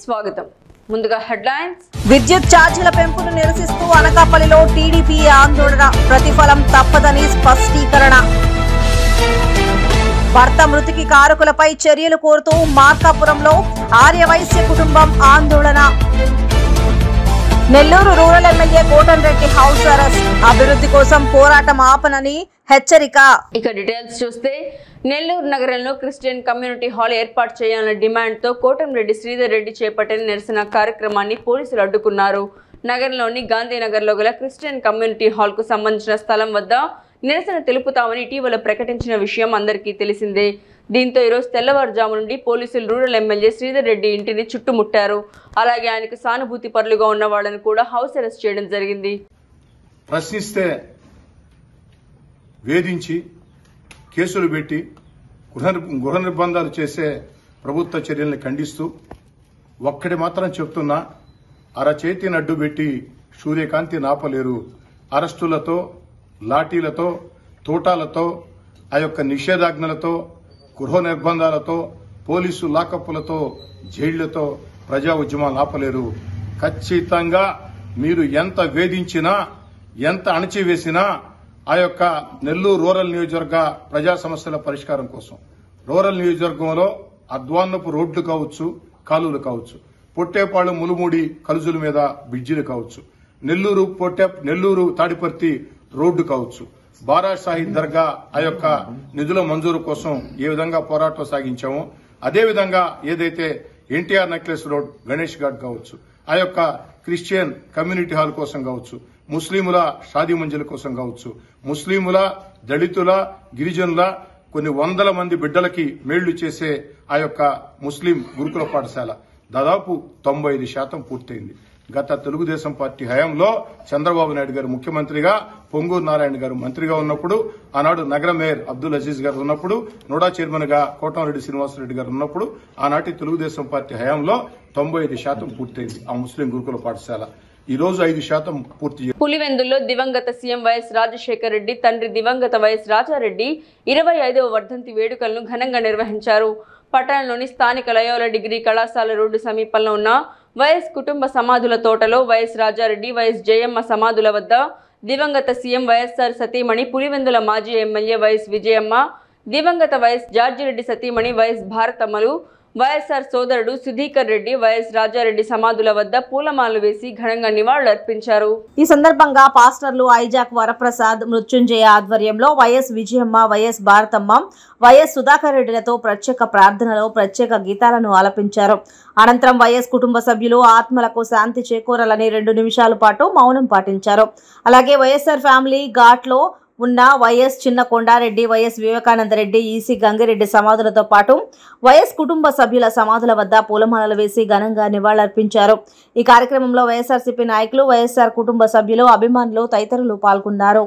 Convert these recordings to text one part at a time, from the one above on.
స్వాగతం ముందుగా హెడ్లైన్స్ విద్యుత్ ఛార్జీల పెంపును నిరసిస్తూ అనకాపల్లిలో టీడీపీ ఆందోళన ప్రతిఫలం తప్పదని స్పష్టీకరణ భర్త మృతికి కారకులపై చర్యలు కోరుతూ మార్కాపురంలో ఆర్యవైశ్య కుటుంబం ఆందోళన Nellore rural MLA Kotamreddy house arrest అభివృద్ధి కోసం పోరాటం ఆపనని హెచ్చరిక ఇక డీటెయిల్స్ చూస్తే నెల్లూరు నగరంలో క్రిస్టియన్ కమ్యూనిటీ హాల్ ఏర్పాటు చేయాలన్న డిమాండ్తో కోటంరెడ్డి శ్రీధర్ రెడ్డి చేపట్టిన నిరసన కార్యక్రమాన్ని పోలీసులు అడ్డుకున్నారు నగరంలోని గాంధీనగర్లో గల క్రిస్టియన్ కమ్యూనిటీ హాల్కు సంబంధించిన స్థలం వద్ద నిరసన తెలుపుతామని ఇటీవల ప్రకటించిన విషయం అందరికీ తెలిసిందే దీంతో ఈరోజు తెల్లవారుజాము నుండి పోలీసులు రూరల్ ఎమ్మెల్యే శ్రీధర్ రెడ్డి ఇంటిని చుట్టుముట్టారు అలాగే ఆయనకు సానుభూతి పరులుగా ఉన్న వాళ్ళని కూడా హౌస్ అరెస్ట్ చేయడం జరిగింది ప్రశ్నిస్తే వేధించి కేసులు పెట్టి గృహ గృహ నిర్బంధాలు చేసే ప్రభుత్వ చర్యల్ని ఖండిస్తూ ఒక్కటి మాత్రం చెప్తున్నా అరచేతిని అడ్డు పెట్టి సూర్యకాంతి నాపలేరు అరెస్టులతో లాఠీలతో తోటాలతో ఆ యొక్క నిషేధాజ్ఞలతో గృహ నిర్బంధాలతో పోలీసు లాకప్పులతో జైళ్లతో ప్రజా ఉద్యమాలు ఆపలేరు ఖచ్చితంగా మీరు ఎంత వేధించినా ఎంత అణచివేసినా ఆ యొక్క నెల్లూరు రూరల్ నియోజకవర్గ ప్రజా సమస్యల పరిష్కారం కోసం రూరల్ నియోజకవర్గంలో అద్వాన్నపు రోడ్లు కావచ్చు కాలువలు కావచ్చు పొట్టేపాడు ములుమూడి కలుజుల మీద బ్రిడ్జిలు కావచ్చు నెల్లూరు పొట్టే నెల్లూరు తాడిపర్తి రోడ్డు కావచ్చు బారా షాహీద్ దర్గా ఆ యొక్క నిధుల మంజూరు కోసం ఏ విధంగా పోరాటం సాగించామో అదే విధంగా ఏదైతే NTR Necklace Road Ganesh Ghat కావచ్చు ఆ యొక్క క్రిస్టియన్ కమ్యూనిటీ హాల్ కోసం కావచ్చు ముస్లింల షాదీ మంజిల కోసం కావచ్చు ముస్లింల దళితుల గిరిజనుల కొన్ని వందల మంది బిడ్డలకి మేళ్లు చేసే ఆ యొక్క ముస్లిం గురుకుల పాఠశాల దాదాపు తొంభై ఐదు శాతం పూర్తయింది గత తెలుగుదేశం పార్టీ హయాంలో చంద్రబాబు నాయుడు గారు ముఖ్యమంత్రిగా పొంగూరు నారాయణ గారు మంత్రిగా ఉన్నప్పుడు ఆనాడు నగర మేయర్ అబ్దుల్ అజీజ్ గారు ఉన్నప్పుడు నోడా చైర్మన్ గా కోటంరెడ్డి శ్రీనివాసరెడ్డి గారు ఉన్నప్పుడు ఆనాటి తెలుగుదేశం పార్టీ హయాంలో తొంభై ఐదు శాతం పూర్తయింది ఆ ముస్లిం గురుకుల పాఠశాల ఈ రోజు ఐదు శాతం పూర్తి పులివెందుల్లో దివంగత సీఎం వైఎస్ రాజశేఖర రెడ్డి తండ్రి దివంగత వైఎస్ రాజారెడ్డి ఇరవై ఐదవ వర్ధంతి వేడుకలను ఘనంగా నిర్వహించారు పట్టణంలోని స్థానిక లయోల డిగ్రీ కళాశాల రోడ్డు సమీపంలో ఉన్న వైఎస్ కుటుంబ సమాధుల తోటలో వైఎస్ రాజారెడ్డి వైఎస్ జయమ్మ సమాధుల వద్ద దివంగత సీఎం వైఎస్ఆర్ సతీమణి పులివెందుల మాజీ ఎమ్మెల్యే వైఎస్ విజయమ్మ దివంగత వైఎస్ జార్జిరెడ్డి సతీమణి వైఎస్ భారతమ్మలు వైఎస్ఆర్ సోదరుడు సుధీకర్ రెడ్డి వైఎస్ రాజారెడ్డి సమాధుల వద్ద పూలమాలలు వేసి ఘనంగా నివాళులర్పించారు ఈ సందర్భంగా పాస్టర్లు ఐజాక్ వరప్రసాద్ మృత్యుంజయ ఆధ్వర్యంలో YS Vijayamma YS Bharathamma YS Sudhakar రెడ్డిలతో ప్రత్యేక ప్రార్థనలో ప్రత్యేక గీతాలను ఆలపించారు అనంతరం వైఎస్ కుటుంబ సభ్యులు ఆత్మలకు శాంతి చేకూరాలని రెండు నిమిషాల పాటు మౌనం పాటించారు అలాగే వైఎస్ఆర్ ఫ్యామిలీ ఘాట్లో ఉన్న YS Chinna Kondareddy YS Vivekanandareddy EC Gangireddy సమాధులతో పాటు వైఎస్ కుటుంబ సభ్యుల సమాధుల వద్ద పూలమాలలు వేసి ఘనంగా నివాళులర్పించారు ఈ కార్యక్రమంలో వైఎస్ఆర్సీపీ నాయకులు వైఎస్ఆర్ కుటుంబ సభ్యులు అభిమానులు తదితరులు పాల్గొన్నారు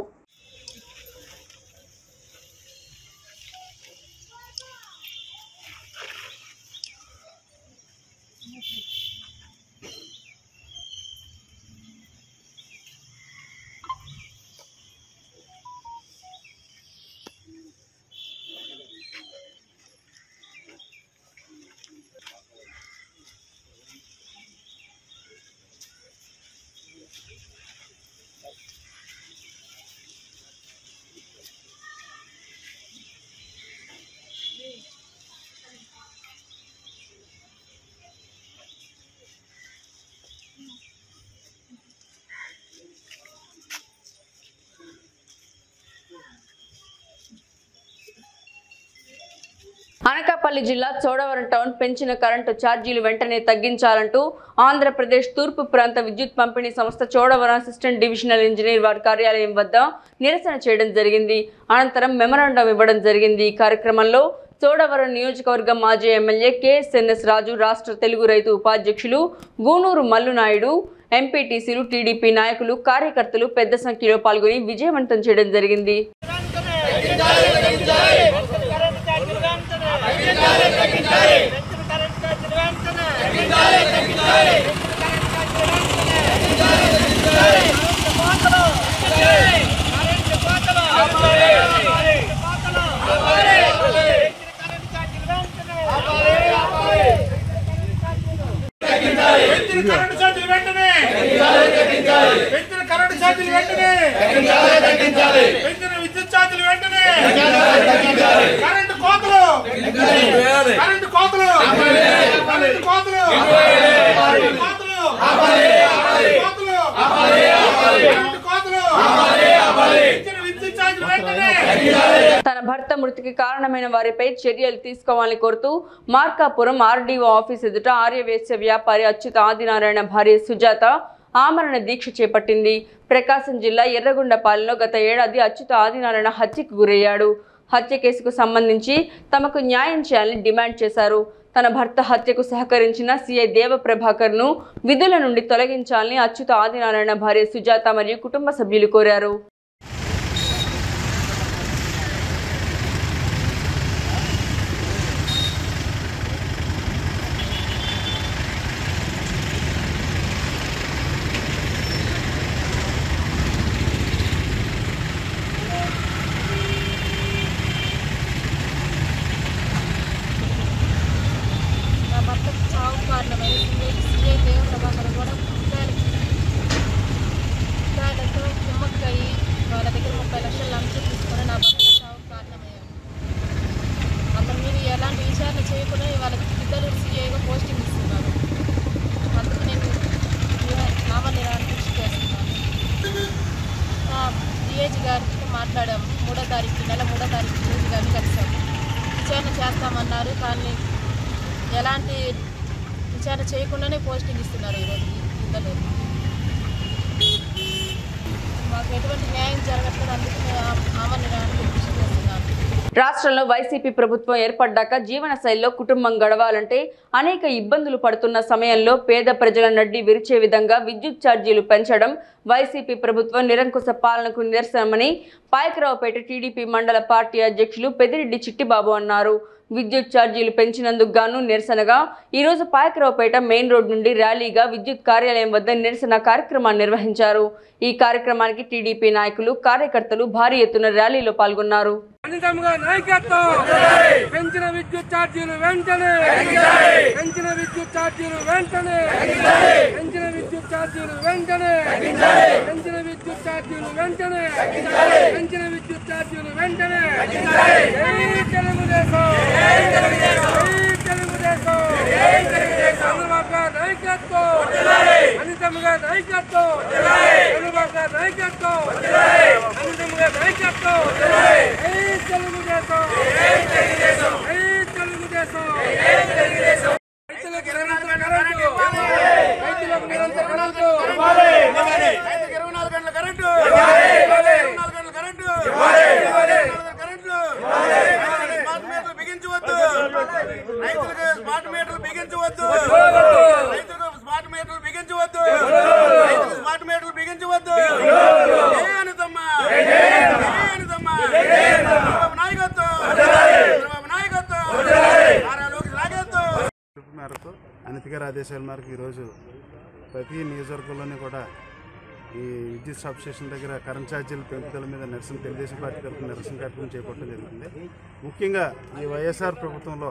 అనకాపల్లి జిల్లా చోడవరం టౌన్ పెంచిన కరెంటు ఛార్జీలు వెంటనే తగ్గించాలంటూ ఆంధ్రప్రదేశ్ తూర్పు ప్రాంత విద్యుత్ పంపిణీ సంస్థ చోడవరం అసిస్టెంట్ డివిజనల్ ఇంజనీర్ వారి కార్యాలయం వద్ద నిరసన చేయడం జరిగింది అనంతరం మెమరాండం ఇవ్వడం జరిగింది ఈ కార్యక్రమంలో చోడవరం నియోజకవర్గం మాజీ ఎమ్మెల్యే కెఎస్ఎన్ఎస్ రాజు రాష్ట్ర తెలుగు రైతు ఉపాధ్యక్షులు గూనూరు మల్లునాయుడు ఎంపీటీసీలు టీడీపీ నాయకులు కార్యకర్తలు పెద్ద సంఖ్యలో పాల్గొని విజయవంతం చేయడం జరిగింది Thank you. పెంచిన కరెంటు ఛార్జీలు వెంటనే పెంచిన విద్యుత్ ఛార్జీలు వెంటనే కరెంటు కోతలు కరెంటు కోతలు కరెంటు కోతలు కరెంటు కోతలు కోతలు కరెంటు కోతలు పెంచిన విద్యుత్ ఛార్జీలు వెంటనే తన భర్త మృతికి కారణమైన వారిపై చర్యలు తీసుకోవాలని కోరుతూ మార్కాపురం ఆర్డీఓ ఆఫీస్ ఎదుట ఆర్యవేశ్య వ్యాపారి అచ్యుత ఆదినారాయణ భార్య సుజాత ఆమరణ దీక్ష చేపట్టింది ప్రకాశం జిల్లా ఎర్రగొండపాలెంలో గత ఏడాది అచ్యుత ఆదినారాయణ హత్యకు గురయ్యాడు హత్య కేసుకు సంబంధించి తమకు న్యాయం చేయాలని డిమాండ్ చేశారు తన భర్త హత్యకు సహకరించిన సీఐ దేవప్రభాకర్ ను విధుల నుండి తొలగించాలని అచ్యుత ఆదినారాయణ భార్య సుజాత మరియు కుటుంబ సభ్యులు కోరారు నా భర్తకు చావు కారణమైన సిఐ సిఐ దేవప్రభాకర్ కూడా కుట్టాలకి కుట్టాలతో కుమ్మక్కయి వాళ్ళ దగ్గర ముప్పై లక్షల లంచం తీసుకొని నా భర్త చావు కారణమయ్యారు అతని మీద ఎలాంటి విచారణ చేయకుండా వాళ్ళకి ఇద్దరు సిఐగా పోస్టింగ్ ఇస్తున్నారు అందుకు నేను నామనిరాన్ని కృషి చేస్తున్నాను డిఏజీ గారితో మాట్లాడాము మూడో తారీఖు నెల మూడో తారీఖు డిఏజీ గారిని కలిసాము విచారణ చేస్తామన్నారు కానీ ఎలాంటి విచారణ చేయకుండానే పోస్టింగ్ ఇస్తున్నారు ఈరోజు ఇద్దరు మాకు ఎటువంటి న్యాయం జరగట్లేదు అందుకు ఆమెను కృషి చేస్తున్నాను రాష్ట్రంలో వైసీపీ ప్రభుత్వం ఏర్పడ్డాక జీవన శైలిలో కుటుంబం గడవాలంటే అనేక ఇబ్బందులు పడుతున్న సమయంలో పేద ప్రజల నడ్డి విరిచే విధంగా విద్యుత్ ఛార్జీలు పెంచడం వైసీపీ ప్రభుత్వం నిరంకుశ పాలనకు నిరసనమని పాయకరావుపేట టీడీపీ మండల పార్టీ అధ్యక్షులు పెదిరెడ్డి చిట్టిబాబు అన్నారు విద్యుత్ ఛార్జీలు పెంచినందుకు గాను నిరసనగా ఈరోజు పాయకరావుపేట మెయిన్ రోడ్ నుండి ర్యాలీగా విద్యుత్ కార్యాలయం వద్ద నిరసన కార్యక్రమాన్ని నిర్వహించారు ఈ కార్యక్రమానికి టీడీపీ నాయకులు కార్యకర్తలు భారీ ఎత్తున ర్యాలీలో పాల్గొన్నారు అనితంగా నాయకత్వం పెంచిన విద్యుత్ ఛార్జీలు వెంటనే పెంచిన విద్యుత్ ఛార్జీలు వెంటనే పెంచిన విద్యుత్ ఛార్జీలు వెంటనే పెంచిన విద్యుత్ ఛార్జీలు వెంటనే పెంచిన విద్యుత్ ఛార్జీలు వెంటనే జై తెలుగుదేశం జై తెలుగుదేశం చంద్రబాబు గారి నాయకత్వం అనితమ్మ గారి నాయకత్వం చంద్రబాబు గారి నాయకత్వం అనితమ్మ గారి నాయకత్వం జై తెలుగుదేశం జై తెలుగుదేశం రైతులకు నిరంతర కరెంటు రైతులకు నిరంతర కరెంటు రైతులకు ఇరవై నాలుగు గంటల కరెంటు ఇరవై నాలుగు గంటల కరెంటు ఇరవై నాలుగు కరెంట్లు స్మార్ట్ మీటర్లు బిగించవద్దు రైతులకు స్మార్ట్ మీటర్లు బిగించవద్దు రైతులకు స్మార్ట్ మీటర్లు బిగించవద్దు రైతులకు స్మార్ట్ మీటర్లు బిగించవద్దు ఏ అనుతమ్మ ఏ అనుతమ్మ చంద్రబాబు నాయకత్వం చంద్రబాబు నాయకత్వం నారా లోకేష్ నాయకత్వం పిలుపు మేరకు అనిత గారి ఆదేశాల మేరకు ఈరోజు ప్రతి నియోజకవర్గంలోని కూడా ఈ విద్యుత్ సబ్ స్టేషన్ దగ్గర కరెంట్ ఛార్జీల పెంపుదల మీద నిరసన తెలుగుదేశం పార్టీ తరఫున నిరసన కార్యక్రమం చేపట్టడం జరిగింది ముఖ్యంగా ఈ వైఎస్ఆర్ ప్రభుత్వంలో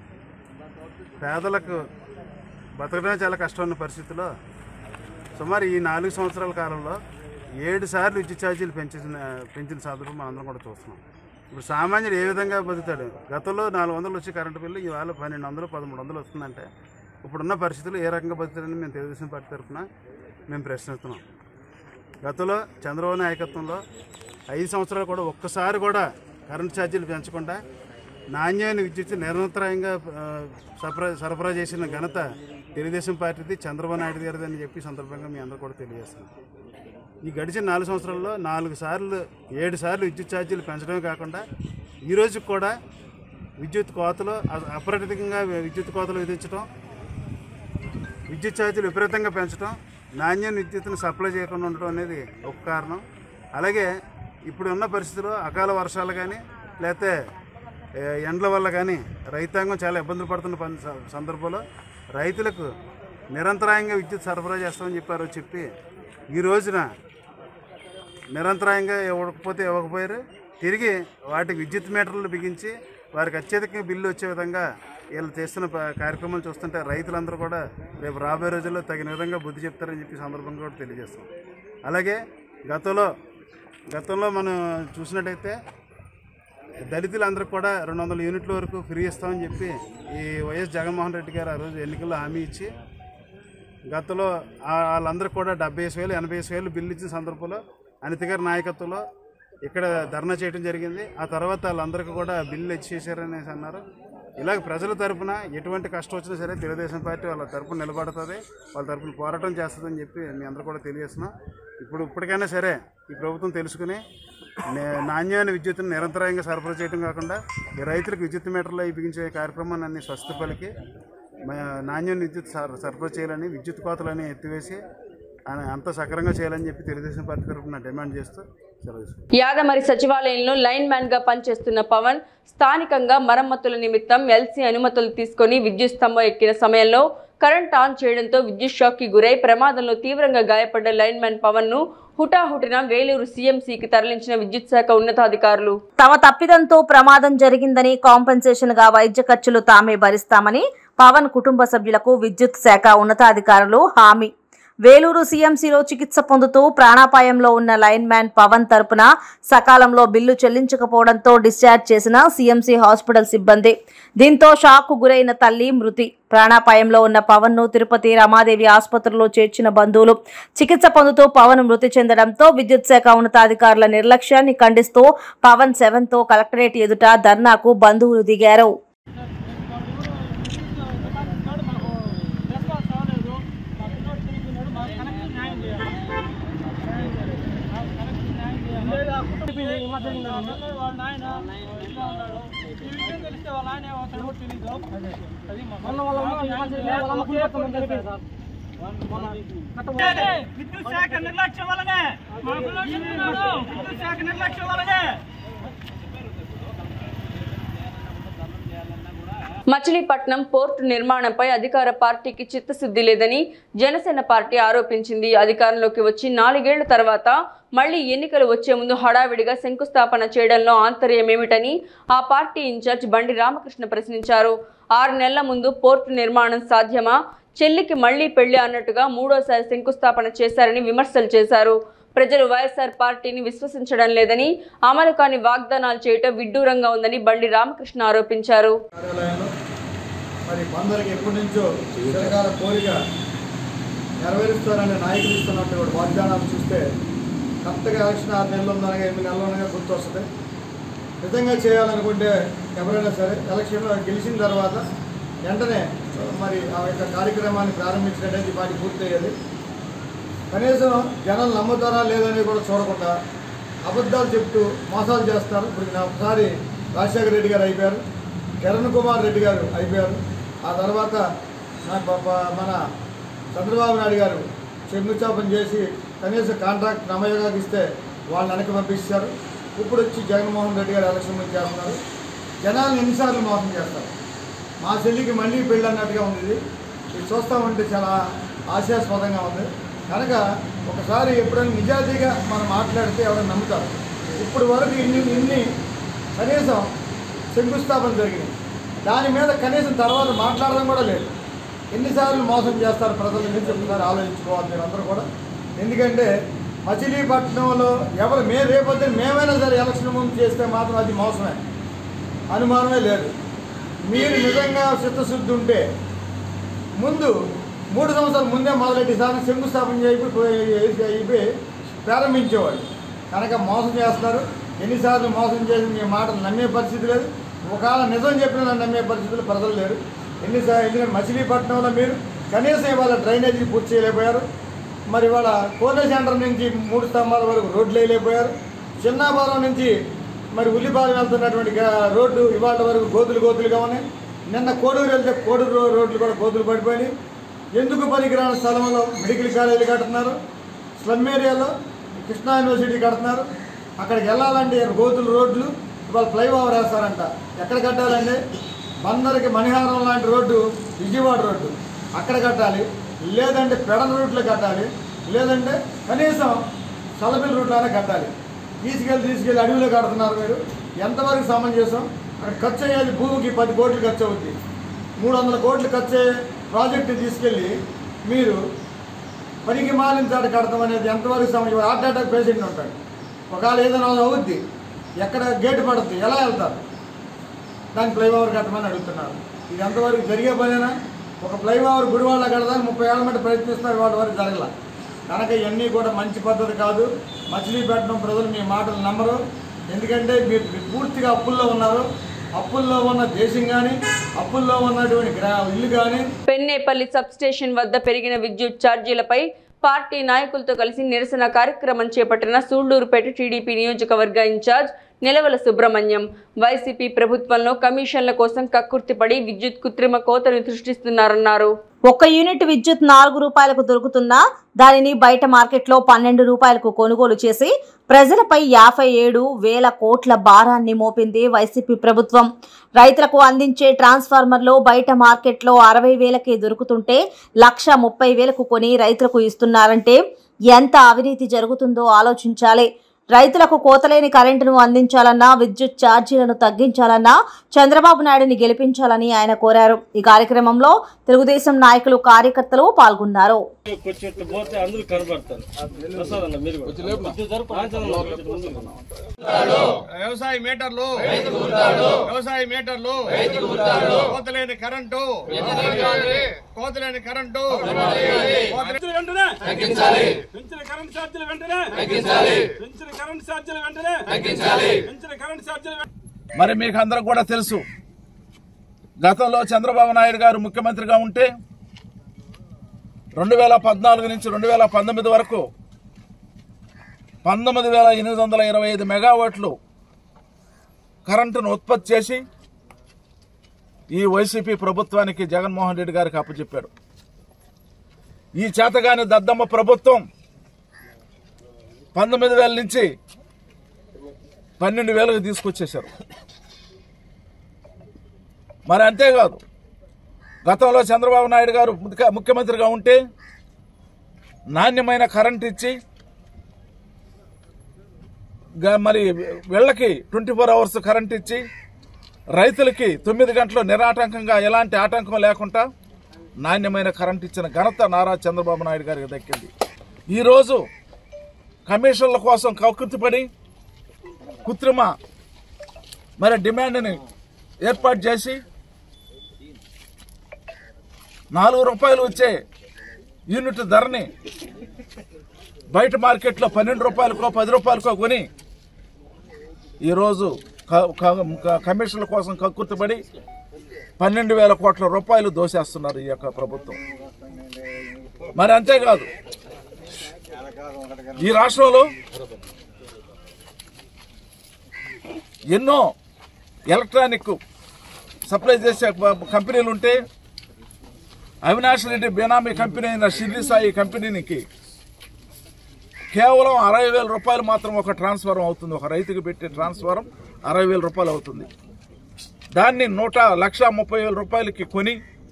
పేదలకు బతకడమే చాలా కష్టం ఉన్న పరిస్థితిలో సుమారు ఈ నాలుగు సంవత్సరాల కాలంలో ఏడు సార్లు విద్యుత్ ఛార్జీలు పెంచిన పెంచిన సందర్భం మనందరం కూడా చూస్తున్నాం ఇప్పుడు సామాన్యుడు ఏ విధంగా బతుకుతాడు గతంలో నాలుగు వందలు వచ్చి కరెంటు బిల్లు ఇవాళ పన్నెండు వందలు పదమూడు వందలు వస్తుందంటే ఇప్పుడున్న పరిస్థితులు ఏ రకంగా బతుకుతారని మేము తెలుగుదేశం పార్టీ తరఫున మేము ప్రశ్నిస్తున్నాం గతంలో చంద్రబాబు నాయకత్వంలో ఐదు సంవత్సరాలు కూడా ఒక్కసారి కూడా కరెంటు ఛార్జీలు పెంచకుండా నాణ్యమైన విద్యుత్ నిరంతరాయంగా ఆ, సరఫరా సరఫరా చేసిన ఘనత తెలుగుదేశం పార్టీది చంద్రబాబు నాయుడు గారిది అని చెప్పి ఈ సందర్భంగా మీ అందరూ కూడా తెలియజేస్తున్నాం ఈ గడిచిన నాలుగు సంవత్సరాల్లో నాలుగు సార్లు ఏడు సార్లు విద్యుత్ ఛార్జీలు పెంచడమే కాకుండా ఈ రోజు కూడా విద్యుత్ కోతలు అ- అప్రతికంగా విద్యుత్ కోతలు విధించడం విద్యుత్ ఛార్జీలు విపరీతంగా పెంచడం నాణ్యమైన విద్యుత్తును సప్లై చేయకుండా ఉండటం అనేది ఒక కారణం అలాగే ఇప్పుడు ఉన్న పరిస్థితుల్లో అకాల వర్షాలు కానీ లేకపోతే ఏ, ఎండల వల్ల కానీ రైతాంగం చాలా ఇబ్బందులు పడుతున్న పని స- సందర్భంలో రైతులకు నిరంతరాయంగా విద్యుత్ సరఫరా చేస్తామని చెప్పారు చెప్పి ఈ రోజున నిరంతరాయంగా ఇవ్వకపోతే ఇవ్వకపోయారు తిరిగి వాటికి విద్యుత్ మీటర్లు బిగించి వారికి అత్యధిక బిల్లు వచ్చే విధంగా వీళ్ళు చేస్తున్న ప- కార్యక్రమాలు చూస్తుంటే రైతులందరూ కూడా రేపు రాబోయే రోజుల్లో తగిన విధంగా బుద్ధి చెప్తారని చెప్పి సందర్భంగా కూడా తెలియజేస్తాం అలాగే గతంలో గతంలో మనం చూసినట్టయితే దళితులందరికీ కూడా రెండు వందల యూనిట్ల వరకు ఫ్రీ ఇస్తామని చెప్పి ఈ వైఎస్ జగన్మోహన్ రెడ్డి గారు ఆ రోజు ఎన్నికల్లో హామీ ఇచ్చి గతంలో ఆ- వాళ్ళందరికీ కూడా డెబ్బై ఐదు వేలు ఎనభై ఐదు వేలు బిల్లు ఇచ్చిన సందర్భంలో అనిత గారి నాయకత్వంలో ఇక్కడ ధర్నా చేయడం జరిగింది ఆ తర్వాత వాళ్ళందరికీ కూడా బిల్లు ఇచ్చేసారనేసి అన్నారు ఇలాగ ప్రజల తరపున ఎటువంటి కష్టం వచ్చినా సరే తెలుగుదేశం పార్టీ వాళ్ళ తరపున నిలబడుతుంది వాళ్ళ తరపున పోరాటం చేస్తుందని చెప్పి మీ అందరూ కూడా తెలియజేస్తున్నాం ఇప్పుడు ఇప్పటికైనా సరే ఈ ప్రభుత్వం తెలుసుకుని నే- నాణ్యమైన విద్యుత్తును నిరంతరాయంగా సరఫరా చేయడం కాకుండా ఈ రైతులకు విద్యుత్ మీటర్లో ఇప్పించే కార్యక్రమాన్ని అన్ని స్వస్థ పలికి మ- నాణ్యమైన విద్యుత్ సర- సరఫరా చేయాలని విద్యుత్ కోతలని ఎత్తివేసి ఆ- అంతా సక్రంగా చేయాలని చెప్పి తెలుగుదేశం పార్టీ తరఫున డిమాండ్ చేస్తూ సెలవు తీసుకుంటున్నాను. యాదమరి సచివాలయంలో లైన్ మ్యాన్ గా పనిచేస్తున్న పవన్ స్థానికంగా మరమ్మతుల నిమిత్తం ఎల్సీ అనుమతులు తీసుకొని విద్యుత్ స్తంభం ఎక్కిన సమయంలో కరెంట్ ఆన్ చేయడంతో విద్యుత్ షాక్ కి గురై ప్రమాదంలో తీవ్రంగా గాయపడ్డ లైన్ మ్యాన్ పవన్ ను హుటాహుటిన వేలూరు సీఎంసీకి తరలించిన విద్యుత్ శాఖ ఉన్నతాధికారులు తమ తప్పిదంతో ప్రమాదం జరిగిందని కాంపెన్సేషన్ గా వైద్య ఖర్చులు తామే భరిస్తామని పవన్ కుటుంబ సభ్యులకు విద్యుత్ శాఖ ఉన్నతాధికారులు హామీ వేలూరు సీఎంసీలో చికిత్స పొందుతూ ప్రాణాపాయంలో ఉన్న లైన్ మ్యాన్ పవన్ తరపున సకాలంలో బిల్లు చెల్లించకపోవడంతో డిశ్చార్జ్ చేసిన సీఎంసీ హాస్పిటల్ సిబ్బంది దీంతో షాక్ గురైన తల్లి మృతి ప్రాణాపాయంలో ఉన్న పవన్ ను తిరుపతి రమాదేవి ఆసుపత్రిలో చేర్చిన బంధువులు చికిత్స పొందుతూ పవన్ మృతి చెందడంతో విద్యుత్ శాఖ ఉన్నతాధికారుల నిర్లక్ష్యాన్ని ఖండిస్తూ పవన్ సెవెన్ తో కలెక్టరేట్ ఎదుట ధర్నాకు బంధువులు దిగారు విద్యుత్ శాఖ నిర్లక్ష్యం వల్లనే విద్యుత్ శాఖ నిర్లక్ష్యం వల్లనే మచిలీపట్నం పోర్టు నిర్మాణంపై అధికార పార్టీకి చిత్తశుద్ధి లేదని జనసేన పార్టీ ఆరోపించింది అధికారంలోకి వచ్చి నాలుగేళ్ల తర్వాత మళ్లీ ఎన్నికలు వచ్చే ముందు హడావిడిగా శంకుస్థాపన చేయడంలో ఆంతర్యం ఏమిటని ఆ పార్టీ ఇన్ఛార్జ్ బండి రామకృష్ణ ప్రశ్నించారు ఆరు నెలల ముందు పోర్టు నిర్మాణం సాధ్యమా చెల్లికి మళ్లీ పెళ్లి అన్నట్టుగా మూడోసారి శంకుస్థాపన చేశారని విమర్శలు చేశారు ప్రజలు వైఎస్ఆర్ పార్టీని విశ్వసించడం లేదని అమలు కాని వాగ్దానాలు చేయటం విడ్డూరంగా ఉందని బండి రామకృష్ణ ఆరోపించారు కార్యాలయంలో మరి కొందరికి ఎప్పటి నుంచో చిరకాల కోరిక నెరవేరుస్తారనే నాయకులు ఇస్తున్నటువంటి వాగ్దానాలు చూస్తే కరెక్ట్గా ఎలక్షన్ ఆరు నెలలు ఉందనగా ఎనిమిది నెలలు ఉండగా గుర్తొస్తుంది నిజంగా చేయాలనుకుంటే ఎవరైనా సరే ఎలక్షన్లో గెలిచిన తర్వాత వెంటనే మరి ఆ యొక్క కార్యక్రమాన్ని ప్రారంభించినటువంటి వాటి పూర్తయ్యేది కనీసం జనాలు నమ్ముతారా లేదని కూడా చూడకుండా అబద్ధాలు చెప్తూ మోసాలు చేస్తారు ఇప్పుడు నా ఒకసారి రాజశేఖర రెడ్డి గారు అయిపోయారు కిరణ్ కుమార్ రెడ్డి గారు అయిపోయారు ఆ తర్వాత నా ప- ప- మన చంద్రబాబు నాయుడు గారు చెంగుచాపం చేసి కనీసం కాంట్రాక్ట్ నమయోగాకి ఇస్తే వాళ్ళని వెనక్కి పంపించారు ఇప్పుడు వచ్చి జగన్మోహన్ రెడ్డి గారు ఎలక్షన్ ముందు చేస్తున్నారు జనాలను ఎన్నిసార్లు మోసం చేస్తారు మా చెల్లికి మళ్ళీ పెళ్ళి అన్నట్టుగా ఉంది ఇది ఇది చూస్తూ ఉంటే చాలా ఆశాస్పదంగా ఉంది కనుక ఒకసారి ఎప్పుడైనా నిజాయితీగా మనం మాట్లాడితే ఎవరైనా నమ్ముతారు ఇప్పుడు వరకు ఇన్ని ఇన్ని కనీసం శంకుస్థాపన జరిగినాయి దాని మీద కనీసం తర్వాత మాట్లాడడం కూడా లేదు ఎన్నిసార్లు మోసం చేస్తారు ప్రజల నుంచి ఒకసారి ఆలోచించుకోవాలి మీరు అందరూ కూడా ఎందుకంటే మచిలీపట్నంలో ఎవరు మే రేపొద్దున మేమైనా సరే ఎలక్షన్ ముందు చేస్తే మాత్రం అది మోసమే అనుమానమే లేదు మీరు నిజంగా చిత్తశుద్ధి ఉంటే ముందు మూడు సంవత్సరాల ముందే మొదలెట్టి సార్ శంకుస్థాపన చేయి అయిపోయి ప్రారంభించేవాడు కనుక మోసం చేస్తారు ఎన్నిసార్లు మోసం చేసి మీ మాటలు నమ్మే పరిస్థితి లేదు ఒకవేళ నిజం చెప్పిన నన్ను నమ్మే పరిస్థితులు ప్రజలు లేరు ఎన్నిసార్లు ఎందుకంటే మచిలీపట్నంలో మీరు కనీసం ఇవాళ డ్రైనేజీ పూర్తి చేయలేకపోయారు మరి ఇవాళ కోనే సెంటర్ నుంచి మూడు స్తంభాల వరకు రోడ్లు వేయలేకపోయారు చిన్నాపురం నుంచి మరి ఉల్లిపాలెం వెళ్తున్నటువంటి గా- రోడ్డు ఇవాళ వరకు గోతులు గోతులుగా ఉన్నాయి నిన్న కోడూరు వెళ్తే కోడూరు రో- రోడ్లు కూడా గోతులు పడిపోయినాయి ఎందుకు పనికిరాని స్థలంలో మెడికల్ కాలేజీలు కడుతున్నారు స్లమ్ ఏరియాలో కృష్ణా యూనివర్సిటీ కడుతున్నారు అక్కడికి వెళ్ళాలంటే గోతులు రోడ్లు ఇవాళ ఫ్లైఓవర్ వేస్తారంట ఎక్కడ కట్టాలండి బందరికి మణిహారం లాంటి రోడ్డు విజయవాడ రోడ్డు అక్కడ కట్టాలి లేదంటే పెడన రూట్లో కట్టాలి లేదంటే కనీసం సలపిల్ రూట్లోనే కట్టాలి తీసుకెళ్ళి తీసుకెళ్ళి అడవిలో కడుతున్నారు మీరు ఎంతవరకు సమంజసం అక్కడ ఖర్చు అయ్యేది భూమికి పది కోట్లు ఖర్చు అవుద్ది మూడు వందల కోట్లు ఖర్చు అయ్యే ప్రాజెక్టు తీసుకెళ్ళి మీరు పనికి మాలిన చాట కడతాం అనేది ఎంతవరకు సమయం హార్ట్ అటాక్ పేషెంట్ ఉంటాడు ఒకవేళ ఏదైనా అవుద్ది ఎక్కడ గేటు పడుద్ది ఎలా వెళ్తారు దానికి ఫ్లైఓవర్ కట్టమని అడుగుతున్నారు ఇది ఎంతవరకు జరిగే పనేనా ఒక ఫ్లైఓవర్ గుడివాళ్ళ కడదానికి ముప్పై ఏళ్ళ మట్టి ప్రయత్నిస్తారు వాళ్ళ వరకు జరగల కనుక ఇవన్నీ కూడా మంచి పద్ధతి కాదు మచిలీపట్నం ప్రజలు మీ మాటలు నమ్మరు ఎందుకంటే మీరు మీరు పూర్తిగా అప్పుల్లో ఉన్నారు అప్పుల్లో ఉన్న దేశం కానీ అప్పుల్లో ఉన్నటువంటి గ్రా ఇల్లు కానీ పెన్నేపల్లి సబ్ స్టేషన్ వద్ద పెరిగిన విద్యుత్ ఛార్జీలపై పార్టీ నాయకులతో కలిసి నిరసన కార్యక్రమం చేపట్టిన సూళ్లూరుపేట టీడీపీ నియోజకవర్గ ఇన్ఛార్జ్ నిలవల సుబ్రహ్మణ్యం వైసీపీ ప్రభుత్వంలో కమిషన్ల కోసం కక్కుర్తిపడి విద్యుత్ కృత్రిమ కోతను సృష్టిస్తున్నారన్నారు ఒక్క యూనిట్ విద్యుత్ నాలుగు రూపాయలకు దొరుకుతున్నా దానిని బయట మార్కెట్లో పన్నెండు రూపాయలకు కొనుగోలు చేసి ప్రజలపై యాభై ఏడు వేల కోట్ల భారాన్ని మోపింది వైసీపీ ప్రభుత్వం రైతులకు అందించే ట్రాన్స్ఫార్మర్లు బయట మార్కెట్లో అరవై వేలకే దొరుకుతుంటే లక్ష ముప్పై వేలకు కొని రైతులకు ఇస్తున్నారంటే ఎంత అవినీతి జరుగుతుందో ఆలోచించాలి రైతులకు కోతలేని కరెంటును అందించాలన్నా విద్యుత్ ఛార్జీలను తగ్గించాలన్నా చంద్రబాబు నాయుడిని గెలిపించాలని ఆయన కోరారు ఈ కార్యక్రమంలో తెలుగుదేశం నాయకులు కార్యకర్తలు పాల్గొన్నారు కొంచెం ఇట్లా పోతే అందరూ కనబడతారు ప్రసాద్ అన్న మీరు కూడా. కొంచెం జరుపు. ఆ, చదవండి. కొంచెం ముందుకు. వ్యవసాయ మీటర్లు వ్యవసాయ మీటర్లు కోతలేని కరెంటు కోతలేని కరెంటు ఛార్జీలు వెంటనే తగ్గించాలి పెంచిన కరెంట్ ఛార్జీలు వెంటనే తగ్గించాలి పెంచిన కరెంట్ ఛార్జీలు వెంటనే తగ్గించాలి పెంచిన కరెంట్ ఛార్జీలు వెంటనే మరి మీకు అందరికి కూడా తెలుసు గతంలో చంద్రబాబు నాయుడు గారు ముఖ్యమంత్రిగా ఉంటే రెండు వేల పద్నాలుగు నుంచి రెండు వేల పంతొమ్మిది వరకు పంతొమ్మిది వేల ఎనిమిది వందల ఇరవై ఐదు మెగావాట్లు కరెంటును ఉత్పత్తి చేసి ఈ వైసీపీ ప్రభుత్వానికి జగన్మోహన్ రెడ్డి గారికి అప్పచెప్పాడు ఈ చేతగాని దద్దమ్మ ప్రభుత్వం పంతొమ్మిది వేల నుంచి పన్నెండు వేలకు తీసుకొచ్చేశారు మరి అంతేకాదు గతంలో చంద్రబాబు నాయుడు గారు ముఖ్య- ముఖ్యమంత్రిగా ఉంటే నాణ్యమైన కరెంట్ ఇచ్చి గ- మరి వీళ్ళకి ట్వంటీ ఫోర్ అవర్స్ కరెంట్ ఇచ్చి రైతులకి తొమ్మిది గంటలు నిరాటంకంగా ఎలాంటి ఆటంకం లేకుండా నాణ్యమైన కరెంట్ ఇచ్చిన ఘనత నారా చంద్రబాబు నాయుడు గారికి దక్కింది ఈరోజు కమిషన్ల కోసం కక్కుర్తిపడి కృత్రిమ మరి డిమాండ్ని ఏర్పాటు చేసి నాలుగు రూపాయలు వచ్చే యూనిట్ ధరని బయట మార్కెట్లో పన్నెండు రూపాయలకో పది రూపాయలకో కొని ఈరోజు క- క- క- కమిషన్ల కోసం కక్కుర్తిపడి పన్నెండు వేల కోట్ల రూపాయలు దోసేస్తున్నారు ఈ యొక్క ప్రభుత్వం మరి అంతేకాదు ఈ రాష్ట్రంలో ఎన్నో ఎలక్ట్రానిక్ సప్లై చేసే ప- కంపెనీలు ఉంటే అవినాష్ రెడ్డి బేనామీ కంపెనీ అయిన షిర్డి సాయి కంపెనీకి కేవలం అరవై వేల రూపాయలు మాత్రం ఒక ట్రాన్స్ఫారం అవుతుంది ఒక రైతుకి పెట్టే ట్రాన్స్ఫారం అరవై వేల రూపాయలు అవుతుంది దాన్ని నూట లక్ష ముప్పై వేల రూపాయలకి కొని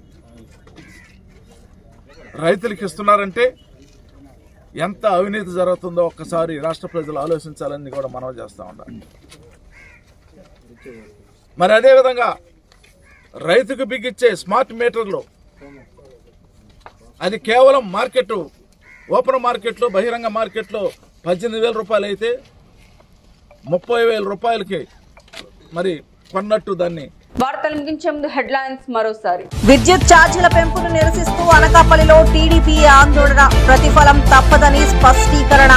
రైతులకి ఇస్తున్నారంటే ఎంత అవినీతి జరుగుతుందో ఒక్కసారి రాష్ట్ర ప్రజలు ఆలోచించాలని కూడా మనం చేస్తా ఉండాలి మరి అదేవిధంగా రైతుకు బిగించే స్మార్ట్ మీటర్లు అది కేవలం మార్కెట్ ఓపెన్ మార్కెట్లో బహిరంగ మార్కెట్లో పద్దెనిమిది వేల రూపాయలు అయితే ముప్పై వేల రూపాయలకి మరి కొన్నట్టు దాన్ని వార్తలు ముగించే ముందు హెడ్లైన్స్ మరోసారి విద్యుత్ ఛార్జీల పెంపును నిరసిస్తూ అనకాపల్లిలో టీడీపీ ఆందోళన ప్రతిఫలం తప్పదని స్పష్టీకరణ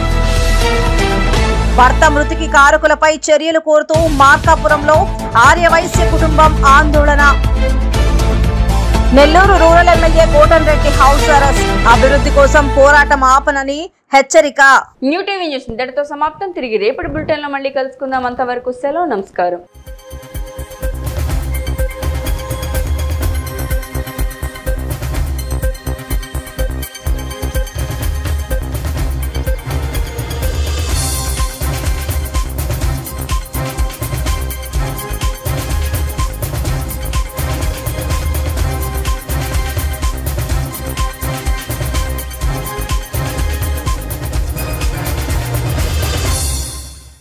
భర్త మృతికి కారకులపై చర్యలు కోరుతూ మార్కాపురంలో ఆర్యవైశ్య కుటుంబం ఆందోళన Nellore rural MLA Kotamreddy house arrest అభివృద్ధి కోసం పోరాటం ఆపనని హెచ్చరిక న్యూ టీవీ న్యూస్ ఇంతటితో సమాప్తం తిరిగి రేపటి బులెటిన్లో మళ్ళీ కలుసుకుందాం అంతవరకు సెలవు నమస్కారం